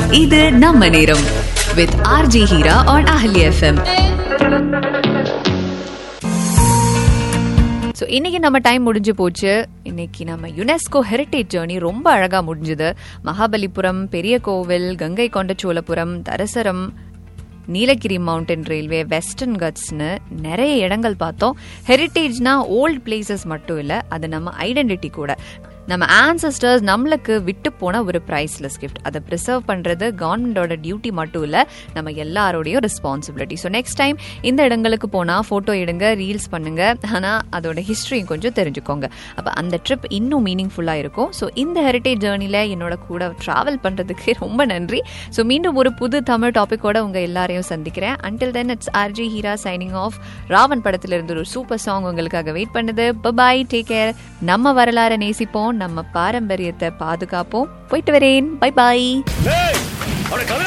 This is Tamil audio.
இது நம்ம நேரம் வித் ஆர்ஜி ஹீரா ஆன் அஹலி எஃப்எம் ஸோ இன்னைக்கு நம்ம டைம் முடிஞ்சு போச்சு இன்னைக்கு நம்ம யுனெஸ்கோ ஹெரிட்டேஜ் ஜேர்னி ரொம்ப அழகா முடிஞ்சுது மகாபலிபுரம் பெரிய கோவில் Gangaikonda Cholapuram Darasuram Nilgiri mountain railway western கட்ஸ்னு நிறைய இடங்கள் பார்த்தோம் ஹெரிட்டேஜ்னா ஓல்ட் பிளேசஸ் மட்டும் இல்லை அது நம்ம ஐடென்டிட்டி கூட நம்ம ஆன்சஸ்டர்ஸ் நம்மளுக்கு விட்டு போன ஒரு ப்ரைஸ்லெஸ் கிஃப்ட் அதை ப்ரிசர்வ் பண்ணுறது கவர்மெண்டோட டியூட்டி மட்டும் இல்லை நம்ம எல்லாரோடையும் ரெஸ்பான்சிபிலிட்டி ஸோ நெக்ஸ்ட் டைம் இந்த இடங்களுக்கு போனால் ஃபோட்டோ எடுங்க ரீல்ஸ் பண்ணுங்க ஆனால் அதோட ஹிஸ்ட்ரியும் கொஞ்சம் தெரிஞ்சுக்கோங்க அப்போ அந்த ட்ரிப் இன்னும் மீனிங்ஃபுல்லாக இருக்கும் ஸோ இந்த ஹெரிட்டேஜ் ஜேர்னியில் என்னோட கூட ட்ராவல் பண்ணுறதுக்கு ரொம்ப நன்றி ஸோ மீண்டும் ஒரு புது தமிழ் டாப்பிக்கோட உங்கள் எல்லாரையும் சந்திக்கிறேன் until then it's RJ Heera signing off Raavan படத்திலிருந்து ஒரு சூப்பர் சாங் உங்களுக்காக வெயிட் பண்ணுது பாய் டேக் கேர் நம்ம வரலாறை நேசிப்போம் நம்ம பாரம்பரியத்தை பாதுகாப்போம் போயிட்டு வரேன் பை பாய் ஏய், அவனை